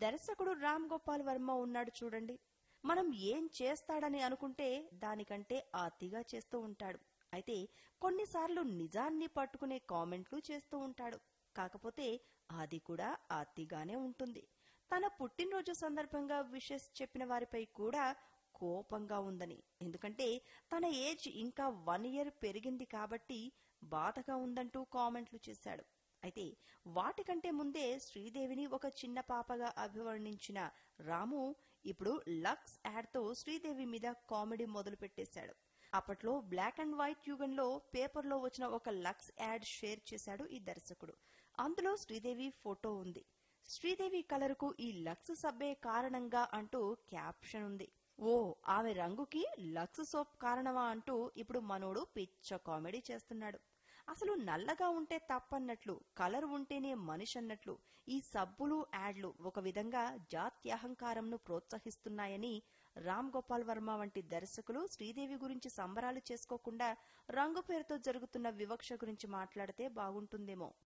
దర్శకుడు రామ్ గోపాల్ వర్మ ఉన్నాడు చూడండి మనం ఏం చేస్తాడని అనుకుంటే దానికంటే అతిగా చేస్తూ ఉంటాడు అయితే కొన్నిసార్లు నిజాన్ని పట్టుకునే కామెంట్లు చేస్తూ ఉంటాడు కాకపోతే అది కూడా అతిగానే ఉంటుంది తన పుట్టినరోజు సందర్భంగా విషెస్ చెప్పిన వారిపై కూడా కోపంగా ఉందని ఎందుకంటే తన ఏజ్ ఇంకా వన్ ఇయర్ పెరిగింది కాబట్టి బాధగా ఉందంటూ కామెంట్లు చేశాడు అయితే వాటికంటే ముందే శ్రీదేవిని ఒక చిన్న పాపగా అభివర్ణించిన రాము ఇప్పుడు లక్స్ యాడ్తో శ్రీదేవి మీద కామెడీ మొదలు పెట్టేశాడు అప్పట్లో బ్లాక్ అండ్ వైట్ యుగంలో పేపర్లో వచ్చిన ఒక లక్స్ యాడ్ షేర్ చేశాడు ఈ దర్శకుడు అందులో శ్రీదేవి ఫోటో ఉంది శ్రీదేవి కలర్కు ఈ లక్స్ సబ్బే కారణంగా అంటూ క్యాప్షన్ ఉంది ఓ ఆమె రంగుకి లక్స్ సోప్ కారణమా అంటూ ఇప్పుడు మనోడు పిచ్చ కామెడీ చేస్తున్నాడు అసలు నల్లగా ఉంటే తప్పన్నట్లు కలర్ ఉంటేనే మనిషి అన్నట్లు ఈ సబ్బులు యాడ్లు ఒక విధంగా జాత్యహంకారంను ప్రోత్సహిస్తున్నాయని రామ్ గోపాల్ వర్మ వంటి దర్శకులు శ్రీదేవి గురించి సంబరాలు చేసుకోకుండా రంగు పేరుతో జరుగుతున్న వివక్ష గురించి మాట్లాడితే బాగుంటుందేమో